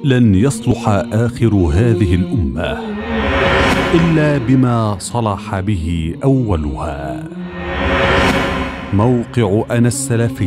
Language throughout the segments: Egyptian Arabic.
لن يصلح اخر هذه الامه الا بما صلح به اولها موقع انا السلفي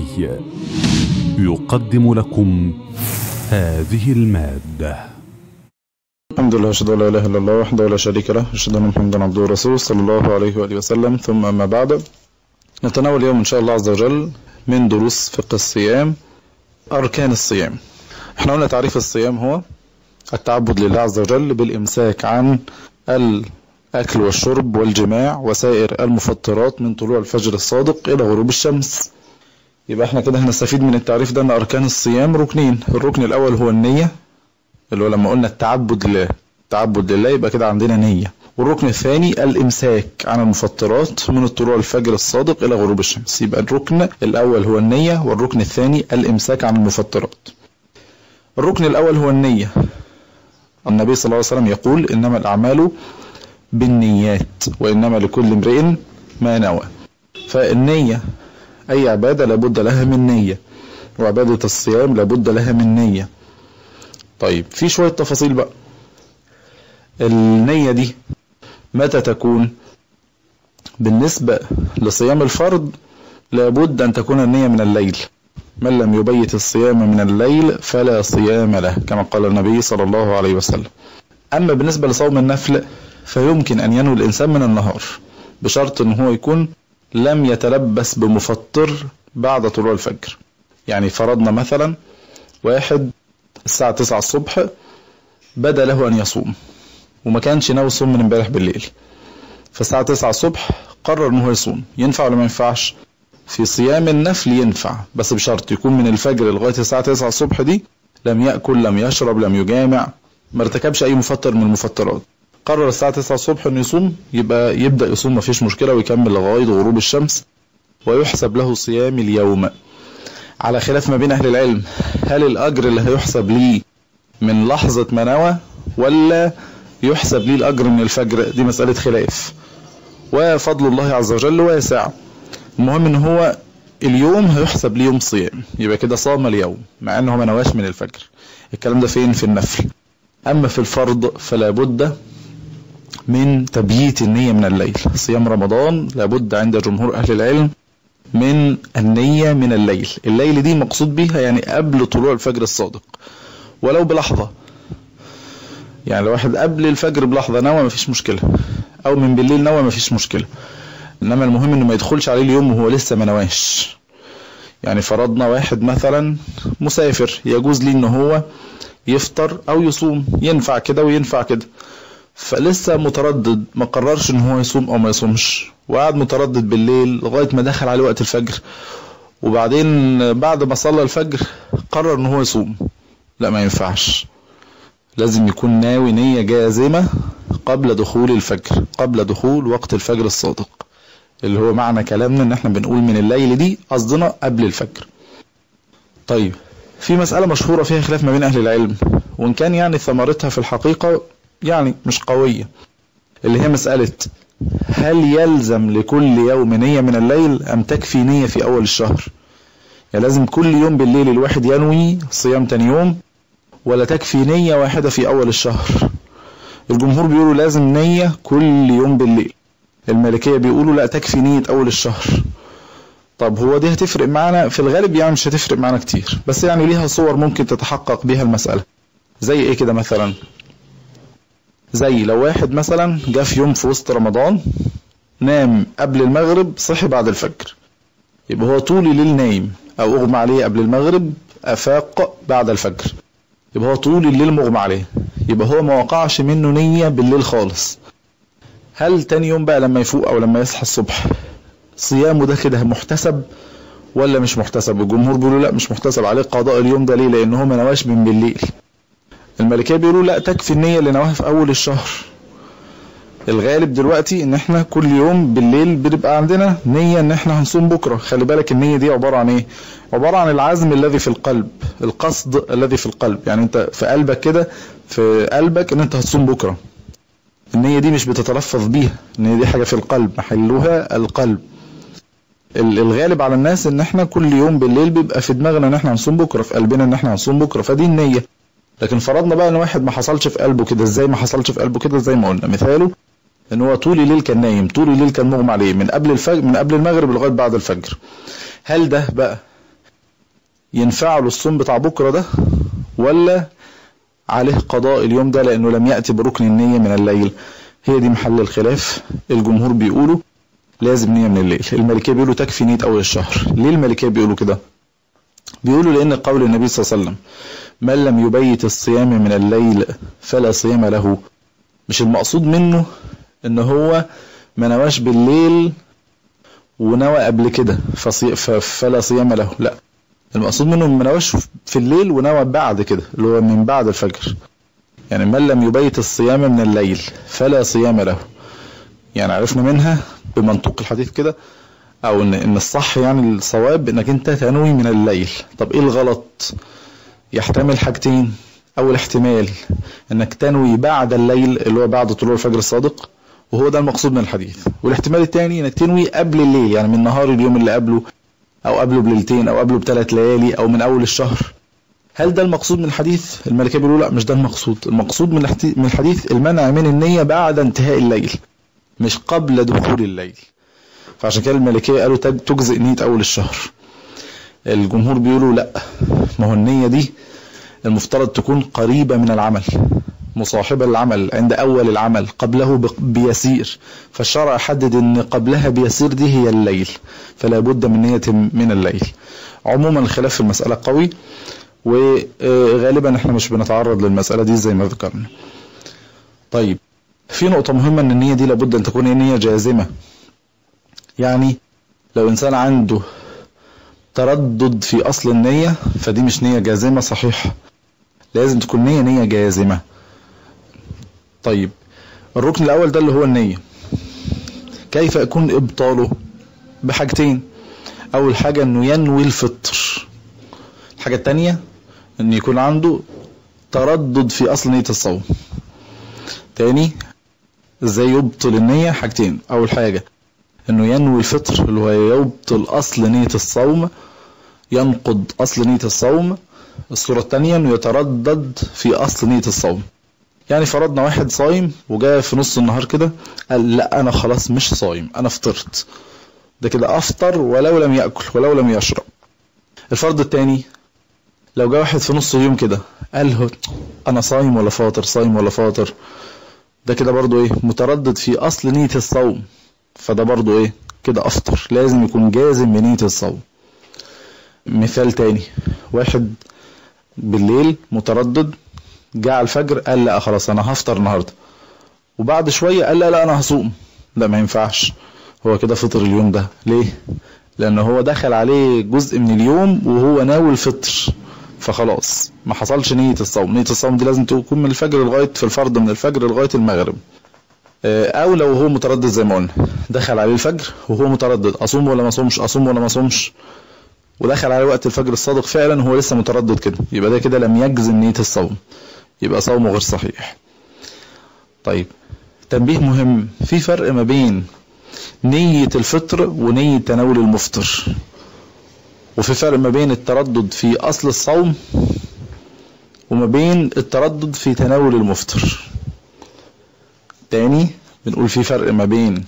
يقدم لكم هذه الماده الحمد لله أشهد أن لا إله إلا الله وحده لا شريك له أشهد أن محمدا عبده ورسوله صلى الله عليه وآله وسلم ثم أما بعد نتناول اليوم إن شاء الله عز وجل من دروس فقه الصيام أركان الصيام احنا قلنا تعريف الصيام هو التعبد لله عز وجل بالإمساك عن الأكل والشرب والجماع وسائر المفطرات من طلوع الفجر الصادق إلى غروب الشمس يبقى احنا كده هنستفيد من التعريف ده ان اركان الصيام ركنين الركن الاول هو النية اللي هو لما قلنا التعبد لله التعبد لله يبقى كده عندنا نية والركن الثاني الامساك عن المفطرات من الطلوع الفجر الصادق الى غروب الشمس يبقى الركن الاول هو النية والركن الثاني الامساك عن المفطرات الركن الاول هو النية النبي صلى الله عليه وسلم يقول انما الاعمال بالنيات وانما لكل امرئ ما نوى فالنية اي عبادة لابد لها من نية وعبادة الصيام لابد لها من نية طيب في شوية تفاصيل بقى النية دي متى تكون بالنسبة لصيام الفرض لابد أن تكون النية من الليل من لم يبيت الصيام من الليل فلا صيام له كما قال النبي صلى الله عليه وسلم أما بالنسبة لصوم النفل فيمكن أن ينوي الإنسان من النهار بشرط أن هو يكون لم يتلبس بمفطر بعد طلوع الفجر يعني فرضنا مثلا واحد الساعة 9 الصبح بدا له أن يصوم وما كانش ناوي يصوم من امبارح بالليل فالساعة 9 الصبح قرر ان هو يصوم ينفع ولا ما ينفعش في صيام النفل ينفع بس بشرط يكون من الفجر لغاية الساعة 9 الصبح دي لم يأكل لم يشرب لم يجامع ما ارتكبش أي مفطر من المفطرات قرر الساعة 9 الصبح انه يصوم يبقى يبدأ يصوم مفيش مشكلة ويكمل لغاية غروب الشمس ويحسب له صيام اليوم على خلاف ما بين أهل العلم هل الأجر اللي هيحسب ليه من لحظة ما نوى ولا يحسب ليه الأجر من الفجر دي مسألة خلاف وفضل الله عز وجل واسع المهم ان هو اليوم هيحسب ليه يوم صيام يبقى كده صام اليوم مع انه ما نواش من الفجر الكلام ده فين في النفل اما في الفرض فلا بد من تبييت النية من الليل صيام رمضان لابد عند جمهور اهل العلم من النية من الليل الليل دي مقصود بها يعني قبل طلوع الفجر الصادق ولو بلحظة يعني لو واحد قبل الفجر بلحظة نوى مفيش مشكلة او من بالليل نوى مفيش مشكلة انما المهم انه ما يدخلش عليه اليوم وهو لسه ما نواش يعني فرضنا واحد مثلا مسافر يجوز ليه ان هو يفطر او يصوم ينفع كده وينفع كده فلسه متردد ما قررش ان هو يصوم او ما يصومش وقعد متردد بالليل لغاية ما دخل عليه وقت الفجر وبعدين بعد ما صلى الفجر قرر ان هو يصوم لا ما ينفعش لازم يكون ناوي نية جازمة قبل دخول الفجر قبل دخول وقت الفجر الصادق اللي هو معنى كلامنا ان احنا بنقول من الليل دي قصدنا قبل الفجر طيب في مسألة مشهورة فيها خلاف ما بين اهل العلم وان كان يعني ثمرتها في الحقيقة يعني مش قوية اللي هي مسألة هل يلزم لكل يوم نية من الليل ام تكفي نية في اول الشهر يعني لازم كل يوم بالليل الواحد ينوي صيام تاني يوم ولا تكفي نية واحدة في اول الشهر الجمهور بيقولوا لازم نية كل يوم بالليل المالكية بيقولوا لا تكفي نية اول الشهر طب هو دي هتفرق معانا في الغالب يعني مش هتفرق معانا كتير بس يعني ليها صور ممكن تتحقق بيها المسألة زي ايه كده مثلا زي لو واحد مثلا جه في يوم في وسط رمضان نام قبل المغرب صحي بعد الفجر يبقى هو طول الليل نايم او اغمى عليه قبل المغرب افاق بعد الفجر يبقى هو طول الليل مغمى عليه يبقى هو ما وقعش منه نية بالليل خالص هل تاني يوم بقى لما يفوق او لما يصحى الصبح صيامه ده كده محتسب ولا مش محتسب الجمهور بيقولوا لا مش محتسب عليه قضاء اليوم ده ليه لان هو ما نواش من بالليل الملكيه بيقولوا لا تكفي النيه اللي نواها في اول الشهر الغالب دلوقتي ان احنا كل يوم بالليل بنبقى عندنا نية ان احنا هنصوم بكرة خلي بالك النية دي عبارة عن ايه عبارة عن العزم الذي في القلب القصد الذي في القلب يعني انت في قلبك كده في قلبك ان انت هتصوم بكرة النية دي مش بتتلفظ بيها النية دي حاجة في القلب محلها القلب الغالب على الناس ان احنا كل يوم بالليل بيبقى في دماغنا ان احنا هنصوم بكرة في قلبنا ان احنا هنصوم بكرة فدي النية لكن فرضنا بقى ان واحد ما حصلش في قلبه كده ازاي ما حصلش في قلبه كده زي ما قلنا مثاله ان هو طول الليل كان نايم طول الليل كان مغمى عليه من قبل الفجر من قبل المغرب لغايه بعد الفجر هل ده بقى ينفع له الصوم بتاع بكره ده ولا عليه قضاء اليوم ده لانه لم ياتي بركن النيه من الليل هي دي محل الخلاف الجمهور بيقولوا لازم نيه من الليل المالكيه بيقولوا تكفي نيه اول الشهر ليه المالكيه بيقولوا كده بيقولوا لان قول النبي صلى الله عليه وسلم من لم يبيت الصيام من الليل فلا صيام له مش المقصود منه ان هو ما نواش بالليل ونوى قبل كده فصي... فلا صيام له لا المقصود منه ما نواش في الليل ونوى بعد كده اللي هو من بعد الفجر يعني من لم يبيت الصيام من الليل فلا صيام له يعني عرفنا منها بمنطوق الحديث كده او ان ان الصح يعني الصواب انك انت تنوي من الليل طب ايه الغلط يحتمل حاجتين اول احتمال انك تنوي بعد الليل اللي هو بعد طلوع الفجر الصادق وهو ده المقصود من الحديث والاحتمال الثاني انك تنوي قبل الليل يعني من نهار اليوم اللي قبله او قبله بليلتين او قبله بثلاث ليالي او من اول الشهر هل ده المقصود من الحديث الملكيه بيقولوا لا مش ده المقصود المقصود من من الحديث المنع من النيه بعد انتهاء الليل مش قبل دخول الليل فعشان كده الملكيه قالوا تجزئ نيه اول الشهر الجمهور بيقولوا لا ما هو النيه دي المفترض تكون قريبه من العمل مصاحبة للعمل عند أول العمل قبله بيسير فالشرع حدد أن قبلها بيسير دي هي الليل فلا بد من نية من الليل عموما الخلاف في المسألة قوي وغالبا احنا مش بنتعرض للمسألة دي زي ما ذكرنا طيب في نقطة مهمة ان النية دي لابد ان تكون نية جازمة يعني لو انسان عنده تردد في اصل النية فدي مش نية جازمة صحيحة لازم تكون نية نية جازمة طيب الركن الاول ده اللي هو النية كيف يكون ابطاله بحاجتين اول حاجة انه ينوي الفطر الحاجة التانية ان يكون عنده تردد في اصل نية الصوم تاني ازاي يبطل النية حاجتين اول حاجة انه ينوي الفطر اللي هو يبطل اصل نية الصوم ينقض اصل نية الصوم الصورة التانية انه يتردد في اصل نية الصوم يعني فرضنا واحد صايم وجاء في نص النهار كده قال لا انا خلاص مش صايم انا فطرت ده كده افطر ولو لم ياكل ولو لم يشرب الفرض التاني لو جاء واحد في نص اليوم كده قال هو انا صايم ولا فاطر صايم ولا فاطر ده كده برضو ايه متردد في اصل نية الصوم فده برضو ايه كده افطر لازم يكون جازم بنية الصوم مثال تاني واحد بالليل متردد جاء الفجر قال لا خلاص انا هفطر النهارده وبعد شويه قال لا لا انا هصوم لا ما ينفعش هو كده فطر اليوم ده ليه لان هو دخل عليه جزء من اليوم وهو ناوي الفطر فخلاص ما حصلش نية الصوم نية الصوم دي لازم تكون من الفجر لغاية في الفرض من الفجر لغاية المغرب او لو هو متردد زي ما قلنا دخل عليه الفجر وهو متردد اصوم ولا ما اصومش اصوم ولا ما اصومش ودخل عليه وقت الفجر الصادق فعلا هو لسه متردد كده يبقى ده كده لم يجزم نية الصوم يبقى صومه غير صحيح طيب تنبيه مهم في فرق ما بين نية الفطر ونية تناول المفطر وفي فرق ما بين التردد في أصل الصوم وما بين التردد في تناول المفطر تاني بنقول في فرق ما بين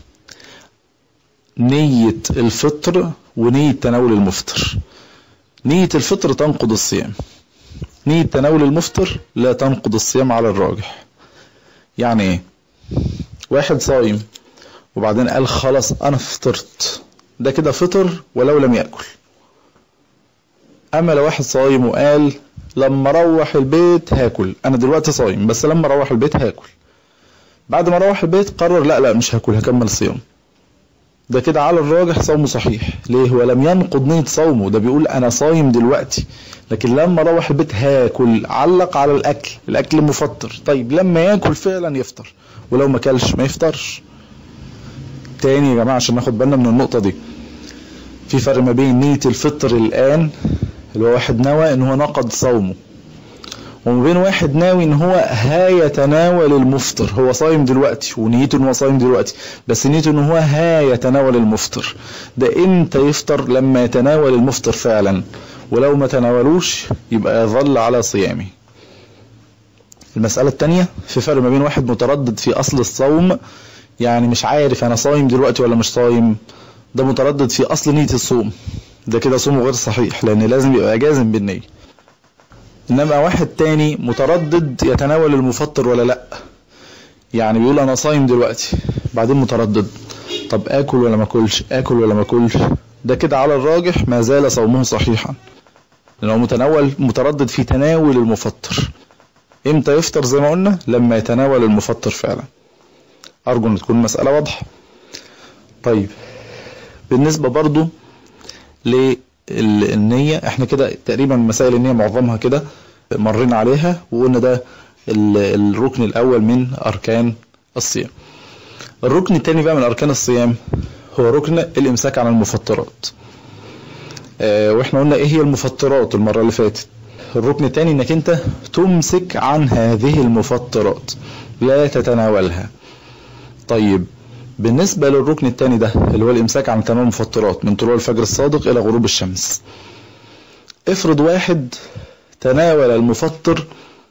نية الفطر ونية تناول المفطر نية الفطر تنقض الصيام نية تناول المفطر لا تنقض الصيام على الراجح يعني ايه واحد صايم وبعدين قال خلاص انا فطرت ده كده فطر ولو لم يأكل اما لو واحد صايم وقال لما اروح البيت هاكل انا دلوقتي صايم بس لما اروح البيت هاكل بعد ما اروح البيت قرر لا لا مش هاكل هكمل صيام ده كده على الراجح صومه صحيح ليه هو لم ينقض نية صومه ده بيقول انا صايم دلوقتي لكن لما اروح البيت هاكل علق على الاكل الاكل مفطر طيب لما ياكل فعلا يفطر ولو ما كلش ما يفطرش تاني يا جماعه عشان ناخد بالنا من النقطه دي في فرق ما بين نية الفطر الان اللي هو واحد نوى ان هو نقض صومه وما بين واحد ناوي ان هو هيتناول المفطر هو صايم دلوقتي ونيته ان هو صايم دلوقتي بس نيته ان هو هيتناول المفطر ده امتى يفطر لما يتناول المفطر فعلا ولو ما تناولوش يبقى يظل على صيامه المسألة التانية في فرق ما بين واحد متردد في أصل الصوم يعني مش عارف أنا صايم دلوقتي ولا مش صايم ده متردد في أصل نية الصوم ده كده صومه غير صحيح لأن لازم يبقى جازم بالنية إنما واحد تاني متردد يتناول المفطر ولا لأ يعني بيقول أنا صايم دلوقتي بعدين متردد طب آكل ولا ما أكلش آكل ولا ما أكلش ده كده على الراجح ما زال صومه صحيحا لأنه متناول متردد في تناول المفطر امتى يفطر زي ما قلنا لما يتناول المفطر فعلا ارجو ان تكون المسألة واضحة طيب بالنسبة برضو للنية احنا كده تقريبا مسائل النية معظمها كده مرينا عليها وقلنا ده الركن الاول من اركان الصيام الركن الثاني بقى من اركان الصيام هو ركن الامساك عن المفطرات اه واحنا قلنا ايه هي المفطرات المرة اللي فاتت الركن الثاني انك انت تمسك عن هذه المفطرات لا تتناولها طيب بالنسبة للركن الثاني ده اللي هو الامساك عن تناول المفطرات من طلوع الفجر الصادق الى غروب الشمس افرض واحد تناول المفطر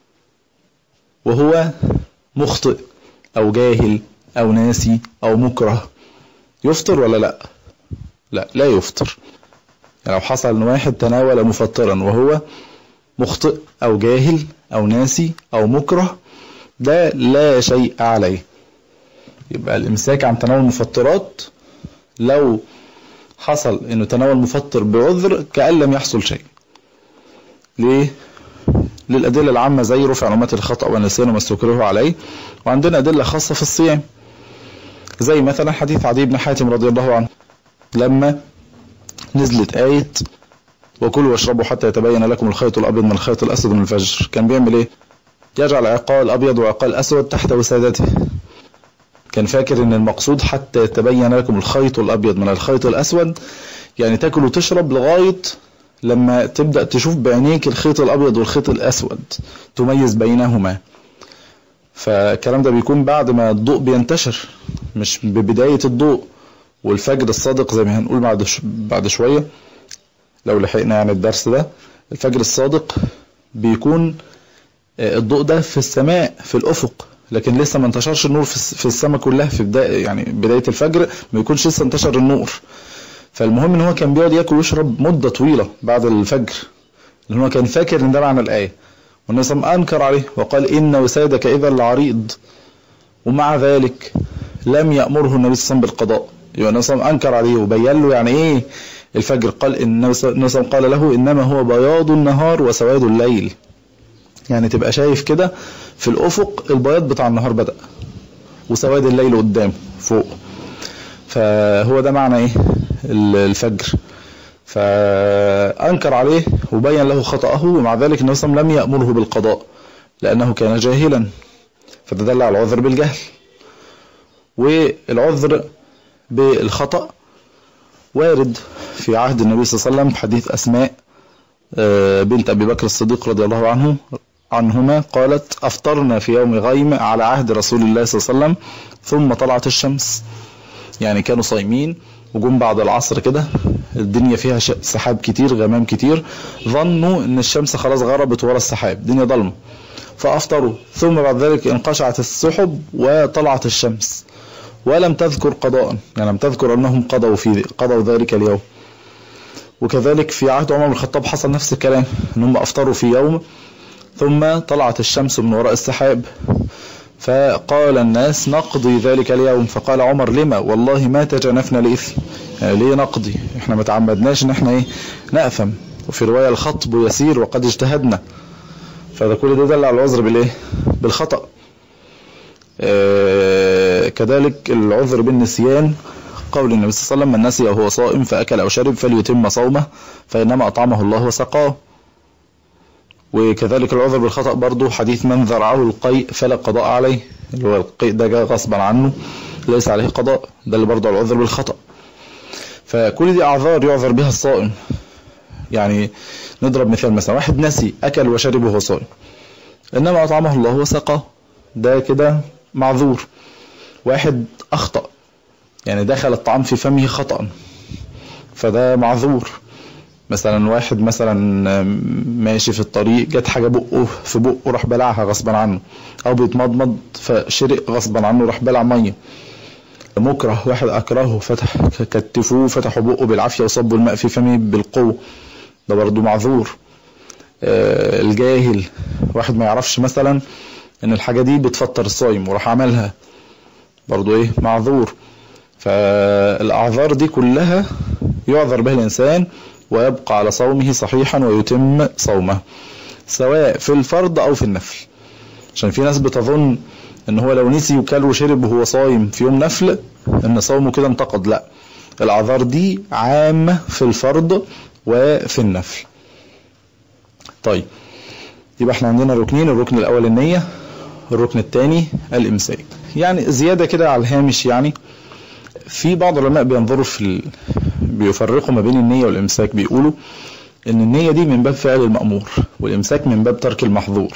وهو مخطئ او جاهل او ناسي او مكره يفطر ولا لا لا لا يفطر يعني لو حصل ان واحد تناول مفطرا وهو مخطئ او جاهل او ناسي او مكره ده لا شيء عليه يبقى الامساك عن تناول المفطرات لو حصل انه تناول مفطر بعذر كأن لم يحصل شيء ليه للأدلة العامة زي رفع علامات الخطأ والنسيان وما استكره عليه وعندنا أدلة خاصة في الصيام زي مثلا حديث عدي بن حاتم رضي الله عنه لما نزلت آية وكلوا واشربوا حتى يتبين لكم الخيط الأبيض من الخيط الأسود من الفجر كان بيعمل إيه يجعل عقال أبيض وعقال أسود تحت وسادته كان فاكر ان المقصود حتى يتبين لكم الخيط الابيض من الخيط الاسود يعني تاكل وتشرب لغاية لما تبدأ تشوف بعينيك الخيط الابيض والخيط الاسود تميز بينهما فالكلام ده بيكون بعد ما الضوء بينتشر مش ببداية الضوء والفجر الصادق زي ما هنقول بعد بعد شوية لو لحقنا يعني الدرس ده الفجر الصادق بيكون الضوء ده في السماء في الافق لكن لسه ما انتشرش النور في السماء كلها في بداية يعني بداية الفجر ما يكونش لسه انتشر النور فالمهم ان هو كان بيقعد ياكل ويشرب مدة طويلة بعد الفجر لان هو كان فاكر ان ده معنى الآية والنبي صلى الله عليه وسلم انكر عليه وقال ان وسادك اذا لعريض ومع ذلك لم يأمره النبي صلى الله عليه وسلم بالقضاء يبقى النبي صلى الله عليه وسلم انكر عليه وبين له يعني ايه الفجر قال ان النبي صلى الله عليه وسلم قال له انما هو بياض النهار وسواد الليل يعني تبقى شايف كده في الافق البياض بتاع النهار بدأ وسواد الليل قدام فوق فهو ده معنى ايه الفجر فانكر عليه وبين له خطأه ومع ذلك النبي صلى الله عليه وسلم لم يأمره بالقضاء لأنه كان جاهلا فتدل على العذر بالجهل والعذر بالخطأ وارد في عهد النبي صلى الله عليه وسلم حديث أسماء بنت أبي بكر الصديق رضي الله عنه عنهما قالت أفطرنا في يوم غيم على عهد رسول الله صلى الله عليه وسلم ثم طلعت الشمس يعني كانوا صايمين وجم بعد العصر كده الدنيا فيها سحاب كتير غمام كتير ظنوا ان الشمس خلاص غربت ورا السحاب الدنيا ضلمه فافطروا ثم بعد ذلك انقشعت السحب وطلعت الشمس ولم تذكر قضاء يعني لم تذكر انهم قضوا في قضوا ذلك اليوم وكذلك في عهد عمر بن الخطاب حصل نفس الكلام انهم افطروا في يوم ثم طلعت الشمس من وراء السحاب فقال الناس نقضي ذلك اليوم فقال عمر لما والله ما تجنفنا لإثم يعني ليه نقضي احنا ما تعمدناش ان احنا ايه نأثم وفي رواية الخطب يسير وقد اجتهدنا فده كل ده دل على العذر بالايه بالخطأ اه كذلك العذر بالنسيان قول النبي صلى الله عليه وسلم من نسي وهو صائم فأكل أو شرب فليتم صومه فإنما أطعمه الله وسقاه وكذلك العذر بالخطأ برضو حديث من ذرعه القيء فلا قضاء عليه اللي هو القيء ده جاء غصبا عنه ليس عليه قضاء ده اللي برضو العذر بالخطأ فكل دي أعذار يعذر بها الصائم يعني نضرب مثال مثلا واحد نسي أكل وشرب وهو صائم إنما أطعمه الله وسقاه ده كده معذور واحد أخطأ يعني دخل الطعام في فمه خطأ فده معذور مثلا واحد مثلا ماشي في الطريق جت حاجه بقه في بقه راح بلعها غصبا عنه او بيتمضمض فشرق غصبا عنه راح بلع ميه مكره واحد اكرهه فتح كتفوه فتحوا بقه بالعافيه وصبوا الماء في فمه بالقوه ده برضه معذور آه الجاهل واحد ما يعرفش مثلا ان الحاجه دي بتفطر الصايم وراح عملها برضه ايه معذور فالاعذار دي كلها يعذر بها الانسان ويبقى على صومه صحيحا ويتم صومه سواء في الفرض او في النفل عشان في ناس بتظن ان هو لو نسي وكل وشرب وهو صايم في يوم نفل ان صومه كده انتقد لا الاعذار دي عامة في الفرض وفي النفل طيب يبقى احنا عندنا ركنين الركن الاول النية الركن الثاني الامساك يعني زيادة كده على الهامش يعني في بعض العلماء بينظروا في ال... بيفرقوا ما بين النية والامساك بيقولوا ان النية دي من باب فعل المأمور والامساك من باب ترك المحظور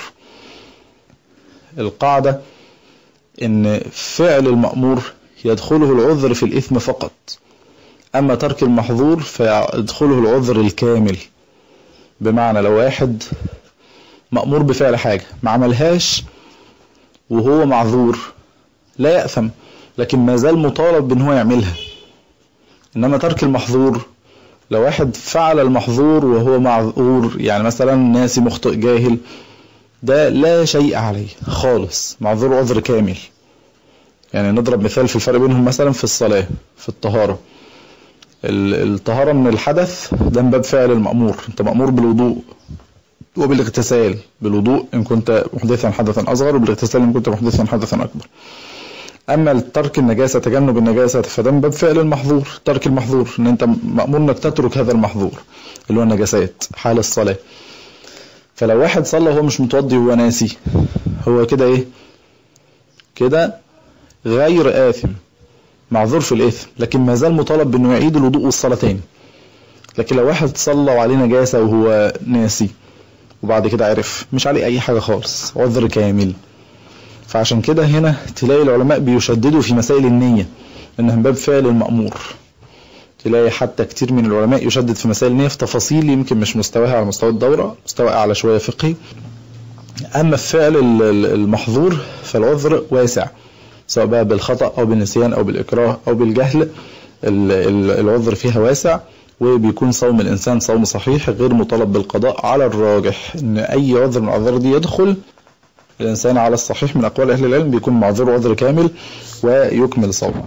القاعدة ان فعل المأمور يدخله العذر في الإثم فقط أما ترك المحظور فيدخله العذر الكامل بمعنى لو واحد مأمور بفعل حاجة ما عملهاش وهو معذور لا يأثم لكن ما زال مطالب بأن هو يعملها إنما ترك المحظور لو واحد فعل المحظور وهو معذور يعني مثلا ناسي مخطئ جاهل ده لا شيء عليه خالص معذور عذر كامل يعني نضرب مثال في الفرق بينهم مثلا في الصلاة في الطهارة الطهارة من الحدث ده من باب فعل المأمور انت مأمور بالوضوء وبالاغتسال بالوضوء ان كنت محدثا حدثا اصغر وبالاغتسال ان كنت محدثا حدثا اكبر اما ترك النجاسة تجنب النجاسة فده من باب فعل المحظور ترك المحظور ان انت مأمور انك تترك هذا المحظور اللي هو النجاسات حال الصلاة فلو واحد صلى وهو مش متوضي وهو ناسي هو كده ايه كده غير آثم معذور في الإثم لكن ما زال مطالب بأنه يعيد الوضوء والصلاة تاني لكن لو واحد صلى وعليه نجاسة وهو ناسي وبعد كده عرف مش عليه أي حاجة خالص عذر كامل فعشان كده هنا تلاقي العلماء بيشددوا في مسائل النية إنها من باب فعل المأمور تلاقي حتى كتير من العلماء يشدد في مسائل النية في تفاصيل يمكن مش مستواها على مستوى الدورة مستوى أعلى شوية فقهي أما في فعل المحظور فالعذر واسع سواء بقى بالخطأ أو بالنسيان أو بالإكراه أو بالجهل العذر فيها واسع وبيكون صوم الإنسان صوم صحيح غير مطالب بالقضاء على الراجح إن أي عذر من الأعذار دي يدخل الإنسان على الصحيح من أقوال أهل العلم بيكون معذور عذر كامل ويكمل صومه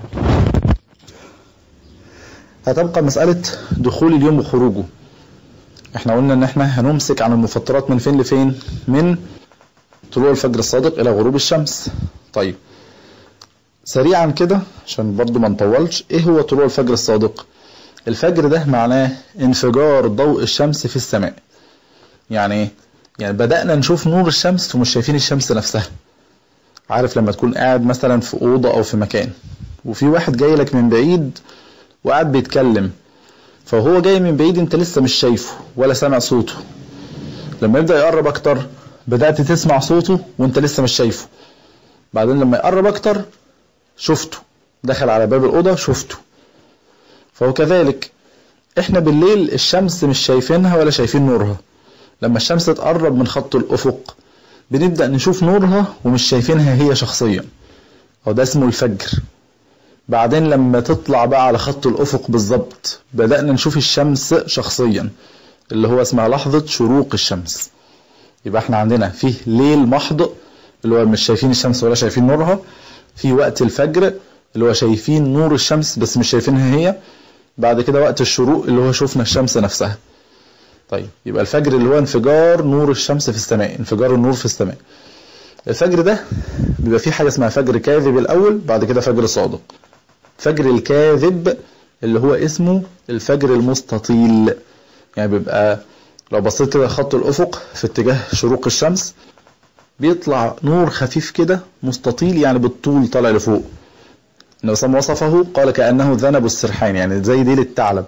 هتبقى مسألة دخول اليوم وخروجه احنا قلنا ان احنا هنمسك عن المفطرات من فين لفين من طلوع الفجر الصادق الى غروب الشمس طيب سريعا كده عشان برضو ما نطولش ايه هو طلوع الفجر الصادق الفجر ده معناه انفجار ضوء الشمس في السماء يعني ايه يعني بدأنا نشوف نور الشمس ومش شايفين الشمس نفسها عارف لما تكون قاعد مثلا في أوضة أو في مكان وفي واحد جاي لك من بعيد وقاعد بيتكلم فهو جاي من بعيد انت لسه مش شايفه ولا سامع صوته لما يبدأ يقرب اكتر بدأت تسمع صوته وانت لسه مش شايفه بعدين لما يقرب اكتر شفته دخل على باب الأوضة شفته فهو كذلك احنا بالليل الشمس مش شايفينها ولا شايفين نورها لما الشمس تقرب من خط الأفق بنبدأ نشوف نورها ومش شايفينها هي شخصيا هو ده اسمه الفجر بعدين لما تطلع بقى على خط الأفق بالظبط بدأنا نشوف الشمس شخصيا اللي هو اسمها لحظة شروق الشمس يبقى احنا عندنا فيه ليل محض اللي هو مش شايفين الشمس ولا شايفين نورها في وقت الفجر اللي هو شايفين نور الشمس بس مش شايفينها هي بعد كده وقت الشروق اللي هو شوفنا الشمس نفسها طيب يبقى الفجر اللي هو انفجار نور الشمس في السماء انفجار النور في السماء الفجر ده بيبقى فيه حاجة اسمها فجر كاذب الأول بعد كده فجر صادق فجر الكاذب اللي هو اسمه الفجر المستطيل يعني بيبقى لو بصيت كده خط الأفق في اتجاه شروق الشمس بيطلع نور خفيف كده مستطيل يعني بالطول طالع لفوق النبي صلى الله عليه وسلم وصفه قال كأنه ذنب السرحان يعني زي ديل الثعلب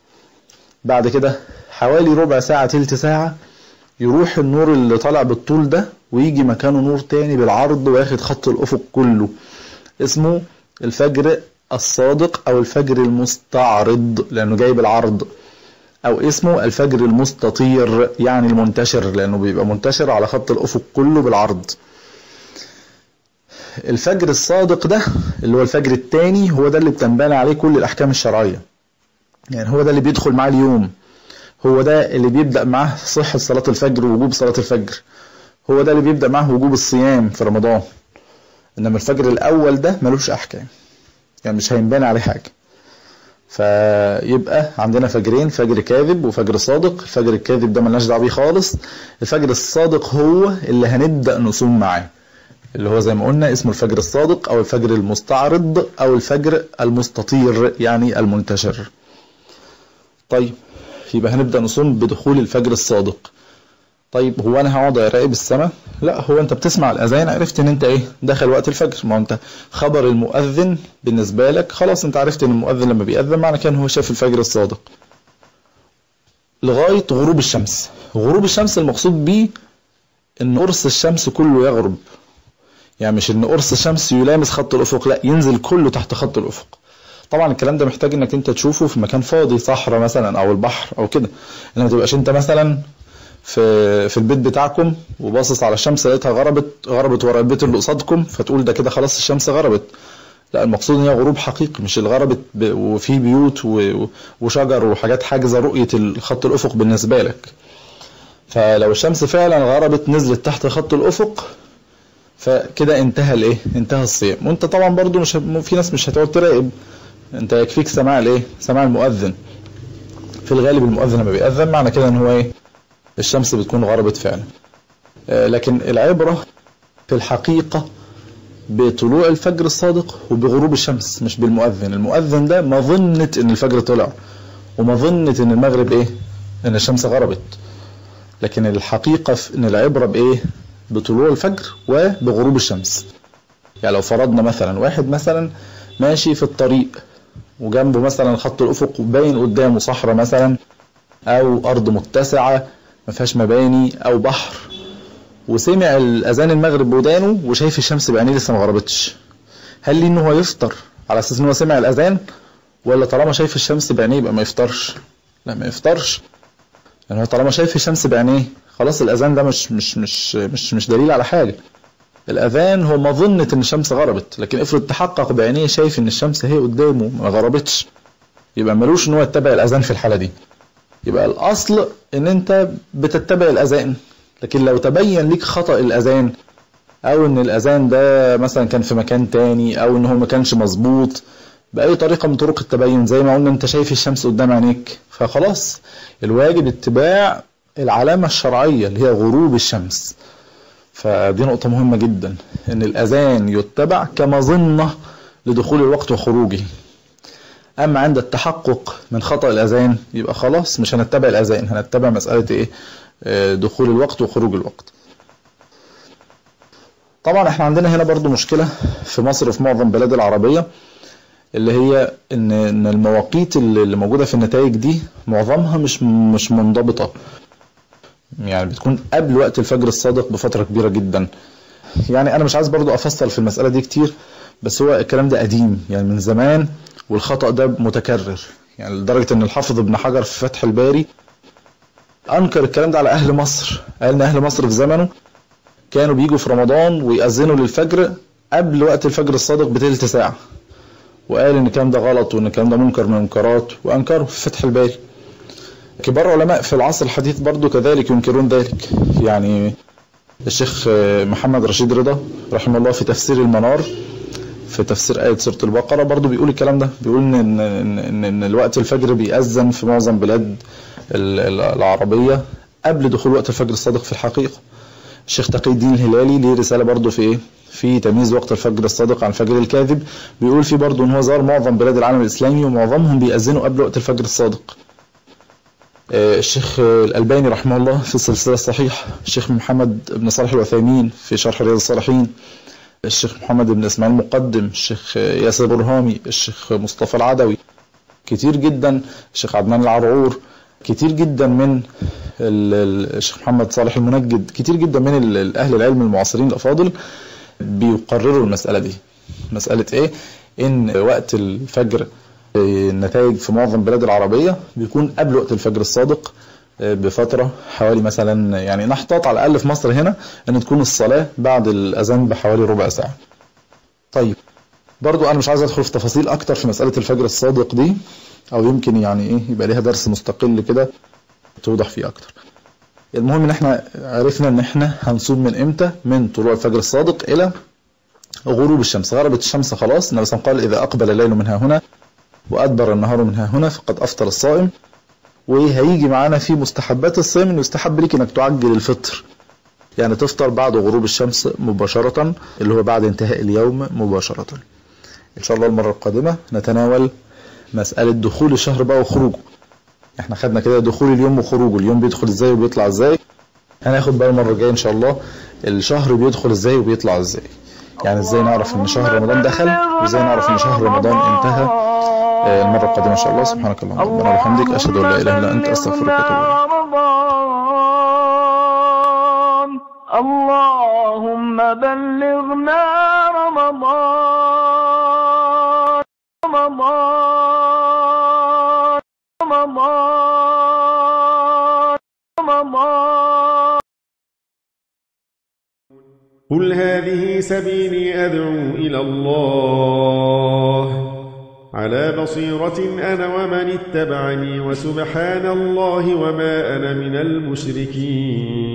بعد كده حوالي ربع ساعة تلت ساعة يروح النور اللي طالع بالطول ده ويجي مكانه نور تاني بالعرض واخد خط الأفق كله اسمه الفجر الصادق أو الفجر المستعرض لأنه جاي بالعرض او اسمه الفجر المستطير يعني المنتشر لانه بيبقى منتشر على خط الافق كله بالعرض الفجر الصادق ده اللي هو الفجر الثاني هو ده اللي بتنبني عليه كل الاحكام الشرعيه يعني هو ده اللي بيدخل معاه اليوم هو ده اللي بيبدا معاه صحه صلاه الفجر ووجوب صلاه الفجر هو ده اللي بيبدا معاه وجوب الصيام في رمضان انما الفجر الاول ده ملوش احكام يعني مش هينبني عليه حاجه فيبقى عندنا فجرين فجر كاذب وفجر صادق الفجر الكاذب ده ملناش دعوه بيه خالص الفجر الصادق هو اللي هنبدا نصوم معاه اللي هو زي ما قلنا اسمه الفجر الصادق او الفجر المستعرض او الفجر المستطير يعني المنتشر طيب يبقى هنبدا نصوم بدخول الفجر الصادق طيب هو انا هقعد اراقب السماء لا هو انت بتسمع الاذان عرفت ان انت ايه دخل وقت الفجر ما انت خبر المؤذن بالنسبه لك خلاص انت عرفت ان المؤذن لما بيأذن معنى كان هو شاف الفجر الصادق لغايه غروب الشمس غروب الشمس المقصود بيه ان قرص الشمس كله يغرب يعني مش ان قرص الشمس يلامس خط الافق لا ينزل كله تحت خط الافق طبعا الكلام ده محتاج انك انت تشوفه في مكان فاضي صحراء مثلا او البحر او كده انما ما تبقاش انت مثلا في في البيت بتاعكم وباصص على الشمس لقيتها غربت غربت ورا البيت اللي قصادكم فتقول ده كده خلاص الشمس غربت لا المقصود ان هي غروب حقيقي مش اللي غربت ب... وفي بيوت و... وشجر وحاجات حاجزه رؤيه الخط الافق بالنسبه لك فلو الشمس فعلا غربت نزلت تحت خط الافق فكده انتهى الايه انتهى الصيام وانت طبعا برضو مش ه... في ناس مش هتقعد تراقب انت يكفيك سماع الايه سماع المؤذن في الغالب المؤذن لما بيأذن معنى كده ان هو ايه الشمس بتكون غربت فعلا لكن العبرة في الحقيقة بطلوع الفجر الصادق وبغروب الشمس مش بالمؤذن المؤذن ده مظنة ان الفجر طلع ومظنة ان المغرب ايه ان الشمس غربت لكن الحقيقة في ان العبرة بايه بطلوع الفجر وبغروب الشمس يعني لو فرضنا مثلا واحد مثلا ماشي في الطريق وجنبه مثلا خط الافق باين قدامه صحراء مثلا او ارض متسعه ما فيهاش مباني او بحر وسمع الاذان المغرب ودانه وشايف الشمس بعينيه لسه ما غربتش هل ليه ان هو يفطر على اساس ان هو سمع الاذان ولا طالما شايف الشمس بعينيه يبقى ما يفطرش لا ما يفطرش لان هو طالما شايف الشمس بعينيه خلاص الاذان ده مش مش مش مش مش دليل على حاجه الاذان هو مظنه ان الشمس غربت لكن افرض تحقق بعينيه شايف ان الشمس هي قدامه ما غربتش يبقى ملوش ان هو يتبع الاذان في الحاله دي يبقى الاصل ان انت بتتبع الاذان لكن لو تبين ليك خطأ الاذان او ان الاذان ده مثلا كان في مكان تاني او ان هو ما كانش مظبوط باي طريقه من طرق التبين زي ما قلنا انت شايف الشمس قدام عينيك فخلاص الواجب اتباع العلامه الشرعيه اللي هي غروب الشمس فدي نقطه مهمه جدا ان الاذان يتبع كمظنه لدخول الوقت وخروجه اما عند التحقق من خطأ الاذان يبقى خلاص مش هنتبع الاذان هنتبع مسألة ايه دخول الوقت وخروج الوقت طبعا احنا عندنا هنا برضو مشكلة في مصر وفي معظم بلاد العربية اللي هي ان ان المواقيت اللي موجودة في النتائج دي معظمها مش مش منضبطة يعني بتكون قبل وقت الفجر الصادق بفترة كبيرة جدا يعني انا مش عايز برضو افصل في المسألة دي كتير بس هو الكلام ده قديم يعني من زمان والخطأ ده متكرر يعني لدرجة ان الحافظ ابن حجر في فتح الباري انكر الكلام ده على اهل مصر قال ان اهل مصر في زمنه كانوا بيجوا في رمضان ويأذنوا للفجر قبل وقت الفجر الصادق بتلت ساعة وقال ان الكلام ده غلط وان الكلام ده منكر من المنكرات وانكره في فتح الباري كبار علماء في العصر الحديث برضو كذلك ينكرون ذلك يعني الشيخ محمد رشيد رضا رحمه الله في تفسير المنار في تفسير آية سورة البقرة برضو بيقول الكلام ده بيقول إن, إن, إن, إن الوقت الفجر بيأذن في معظم بلاد العربية قبل دخول وقت الفجر الصادق في الحقيقة الشيخ تقي الدين الهلالي ليه رسالة برضو في إيه في تمييز وقت الفجر الصادق عن الفجر الكاذب بيقول فيه برضو إن هو زار معظم بلاد العالم الإسلامي ومعظمهم بيأذنوا قبل وقت الفجر الصادق الشيخ الألباني رحمه الله في السلسلة الصحيح الشيخ محمد بن صالح الوثيمين في شرح رياض الصالحين الشيخ محمد بن اسماعيل المقدم الشيخ ياسر برهامي الشيخ مصطفى العدوي كتير جدا الشيخ عدنان العرعور كتير جدا من الشيخ محمد صالح المنجد كتير جدا من اهل العلم المعاصرين الافاضل بيقرروا المساله دي مساله ايه ان وقت الفجر النتائج في معظم البلاد العربية بيكون قبل وقت الفجر الصادق بفترة حوالي مثلا يعني نحتاط على الأقل في مصر هنا أن تكون الصلاة بعد الأذان بحوالي ربع ساعة طيب برضو أنا مش عايز أدخل في تفاصيل أكتر في مسألة الفجر الصادق دي أو يمكن يعني إيه يبقى ليها درس مستقل كده توضح فيه أكتر المهم ان احنا عرفنا ان احنا هنصوم من امتى من طلوع الفجر الصادق الى غروب الشمس غربت الشمس خلاص النبي صلى الله عليه وسلم قال اذا اقبل الليل منها هنا وادبر النهار منها هنا فقد افطر الصائم وهيجي معانا في مستحبات الصيام انه يستحب ليك انك تعجل الفطر يعني تفطر بعد غروب الشمس مباشرة اللي هو بعد انتهاء اليوم مباشرة ان شاء الله المرة القادمة نتناول مسألة دخول الشهر بقى وخروجه احنا خدنا كده دخول اليوم وخروجه اليوم بيدخل ازاي وبيطلع ازاي هناخد بقى المره الجايه ان شاء الله الشهر بيدخل ازاي وبيطلع ازاي يعني ازاي نعرف ان شهر رمضان دخل وازاي نعرف ان شهر رمضان انتهى المره القادمه ان شاء الله سبحانك اللهم ربنا وبحمدك اشهد ان لا اله الا انت استغفرك واتوب اللهم بلغنا رمضان رمضان رمضان رمضان قل هذه سبيلي أدعو إلى الله على بصيرة أنا ومن اتبعني وسبحان الله وما أنا من المشركين